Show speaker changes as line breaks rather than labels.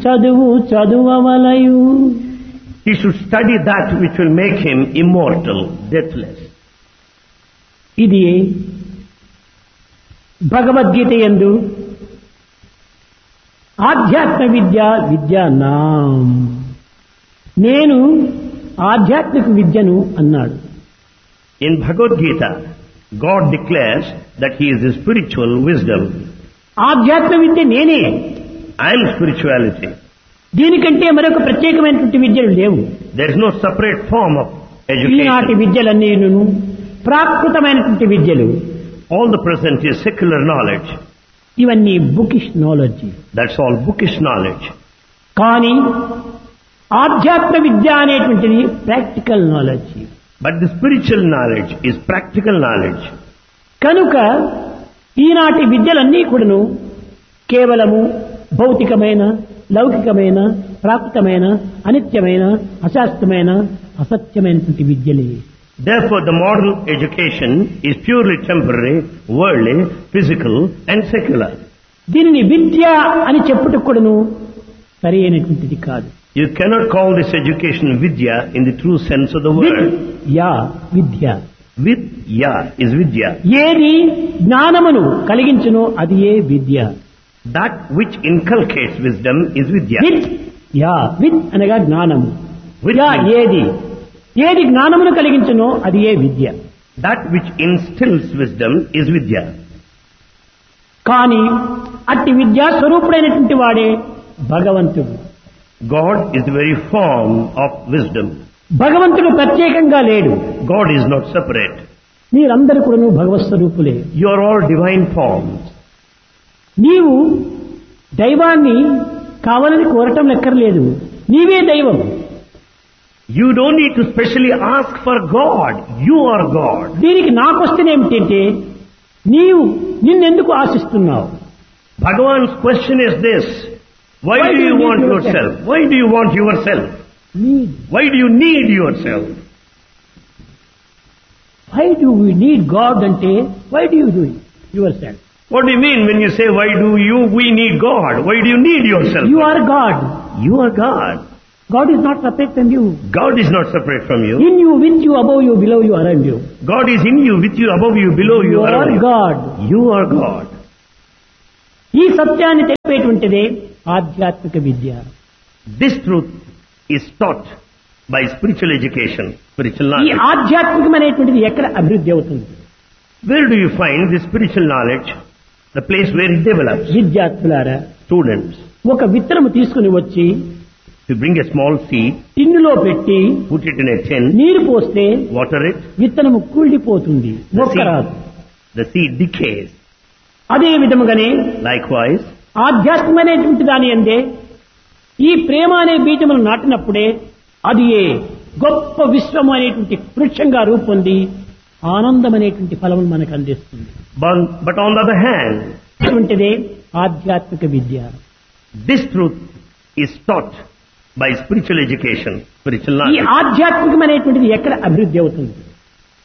చదువు చదువవలయు
He should study that which will make him immortal, deathless.
ఇది భగవద్గీత ఎందు ఆధ్యాత్మ విద్య విద్య నాం నేను ఆధ్యాత్మిక విద్యను అన్నాడు
In Bhagavad Gita, God declares that He is the spiritual wisdom.
ఆధ్యాత్మ విద్య నేనే
I am spirituality.
దీనికంటే మరొక ప్రత్యేకమైనటువంటి విద్యలు లేవు
There is no separate form of
ఈనాటి
education.
విద్యలన్నీ ప్రాకృతమైనటువంటి విద్యలు
All the present is secular knowledge.
ఇవన్నీ bookish knowledge
That's all bookish knowledge.
కానీ ఆధ్యాత్మ విద్య అనేటువంటిది practical knowledge
But the spiritual knowledge is practical knowledge.
కనుక ఈనాటి విద్యలన్నీ కూడాను కేవలము భౌతికమైన లౌకికమైన ప్రాకృతమైన అనిత్యమైన అశాస్త్రమైన అసత్యమైనటువంటి విద్యలే
Therefore, the modern education is purely temporary, worldly, physical, and secular.
దీనిని విద్య అని చెప్పుటకు కూడాను సరి అయినటువంటిది కాదు
You cannot call this education vidya in the true sense of the word.
యా విద్య
Vidya is vidya.
ఏది జ్ఞానమును కలిగించునో అది ఏ విద్య
That which inculcates wisdom is vidya.
విత్ యా విత్ అనగా జ్ఞానము
With
యా ఏది ఏది జ్ఞానమును కలిగించునో అది ఏ విద్య
That which instills wisdom is vidya.
కానీ అట్టి విద్యా స్వరూపుడైనటువంటి వాడే భగవంతుడు
God is the very form of wisdom.
భగవంతుడు ప్రత్యేకంగా లేడు
God is not separate.
మీరందరూ కూడాను భగవత్ స్వరూపులే
You are all divine forms.
నీవు దైవాన్ని కావాలని కోరటం లెక్కర్లేదు నీవే దైవం
You don't need to specially ask for God. You are God.
దీనికి నాకొస్తేనేమిటంటే నీవు నిన్నెందుకు ఆశిస్తున్నావు
Bhagavan's question is this. Why,
Why
do you want
need
yourself? Why do you want yourself?
Need.
Why do you need yourself?
Why do we need God అంటే why do you do it yourself?
What do you mean when you say, why do you, we need God? Why do you need yourself?
You are God.
You are God.
God is not separate from you.
God is not separate from you.
In you, with you, above you, below you, around you.
God is in you, with you, above you, below you,
You
around
are
you.
God.
You are God.
ఈ సత్యాన్ని తెలిపేటువంటిదే ఆధ్యాత్మిక విద్య
This truth is taught by spiritual education, spiritual
ఈ
knowledge.
ఆధ్యాత్మికమైనటువంటిది ఎక్కడ అభివృద్ధి అవుతుంది
Where do you find this spiritual knowledge? The place where it develops.
విద్యార్థులారా
Students,
ఒక విత్తనము తీసుకుని వచ్చి
you bring a small seed,
టిన్నులో పెట్టి
put it in a tin,
నీరు పోస్తే
water it,
విత్తనము కూలిపోతుంది
the
మొక్క రాదు
seed, the seed decays.
అదే విధముగానే
Likewise,
ఆధ్యాత్మికమైనటువంటి దాని అందే ఈ ప్రేమ అనే బీజమును నాటినప్పుడే అది ఏ గొప్ప విశ్వము అనేటువంటి వృక్షంగా రూపొంది ఆనందం అనేటువంటి ఫలమును మనకు అందిస్తుంది
but, but on the other hand,
అటువంటిదే ఆధ్యాత్మిక విద్య
this truth is taught by spiritual education, spiritual
ఈ
knowledge.
ఆధ్యాత్మికమైనటువంటిది ఎక్కడ అభివృద్ధి అవుతుంది